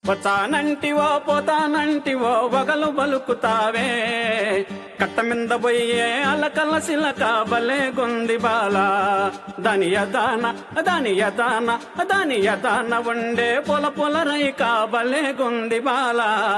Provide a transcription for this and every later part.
పోతానంటివో పోతానంటివో వగలు బలుకుతావే కట్ట మింద పోయే అలకల సిలక బలే కొంది బాల దాని యదాన దాని యదాన దాని యదాన ఉండే పొల పొల రైక బలే కొంది బాల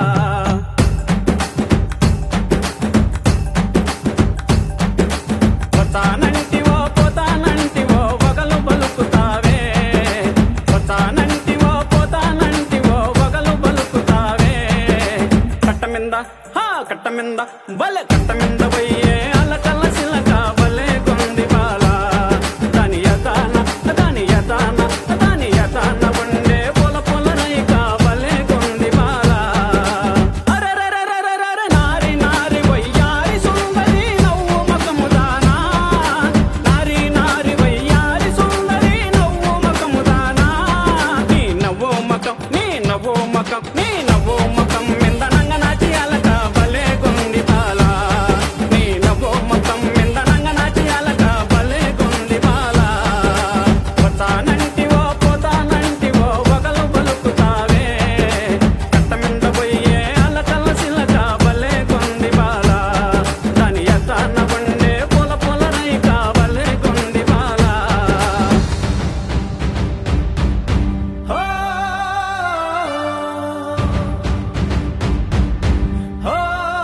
పోతానంటివో పోతానంటివో వగలు బలుకుతావే పోతానంటివో పోతానంటివో వగలు బలుకుతావే కట్ట మింద హా కట్ట మింద బలే కట్ట మింద పోయే అలకల సిలక బలే కొంది బాల దాని యదాన దాని యదాన దాని యదాన ఉండే పొల పొల రైక బలే కొంది బాల అరెరెరెరెరెరె నారి నారి వయ్యారి సుందరి నవ్వు మకముదానా నారి నారి వయ్యారి సుందరి నవ్వు మకముదానా నీ నవ్వు మకం నీ నవ్వు మకం నీ నవ్వు మకం మిందనంగ నాచి అలక భలే గుంది బాల నీ నవ్వు మకం మిందనంగ నాచి అలక భలే గుంది బాల పోతానంటివో పోతానంటివో వగలు బలుకుతావే కట్ట మింద పోయే అలకల సిలక భలే గుంది బాల దాని ఎత్తాన ఉండే పొల పొల రైక భలే గుంది బాల హో హో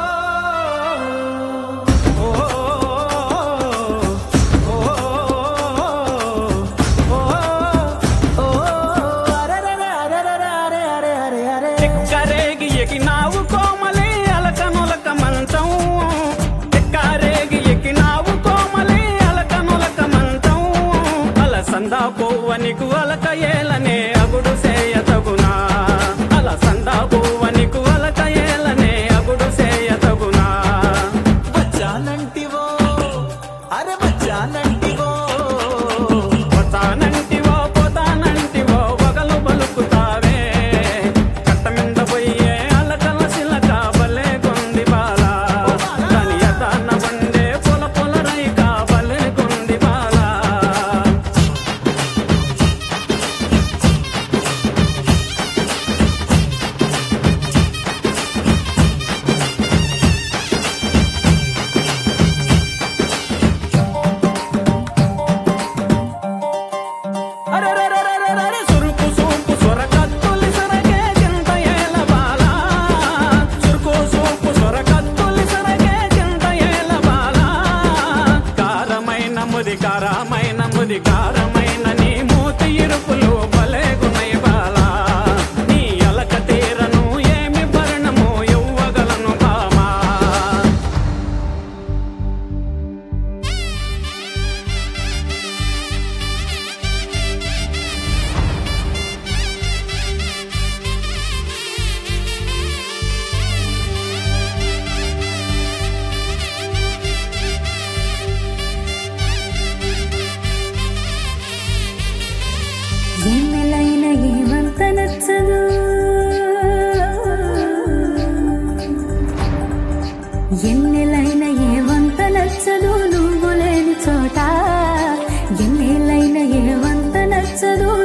చిక్కరేగి ఎకినావు కోమలి అలకనులక మంచం చిక్కరేగి ఎకినావు కోమలి అలకనులక మంచం అలసందా పువ్వనికు అలక ఏలనే అగుడు సేయ తగునా అలసందా పువ్వనికు అలక ఏలనే అగుడు సేయ తగునా వచ్చానంటివో అరే వచ్చానంటివో పోతానంటివో పోతానంటివో వగలు బలుకుతావే కట్ట మింద పోయే అలకల సిలక బలే కొంది బాల దాని యదాన వండే పొల పొల రైక బలే కొంది బాల అరెరెరెరెరెరె సురుకు సూపు సొరకత్తులి సొరకే చింత ఏల బాల సురుకు సూపు సొరకత్తులి సొరకే చింత ఏల బాల కారమైన ముది కారమైన ముది కారమైన నీ మూతి ఇరుపులు భలే గుణై బాల నీ అలక తీరను ఏమి భరణము ఇవ్వగలను బామా ఎన్నెలైన ఏమంత నచ్చదు ఎన్నెలైన ఏమంత నచ్చదు నువ్వు లేని చోట ఎన్నెలైన ఏమంత నచ్చదు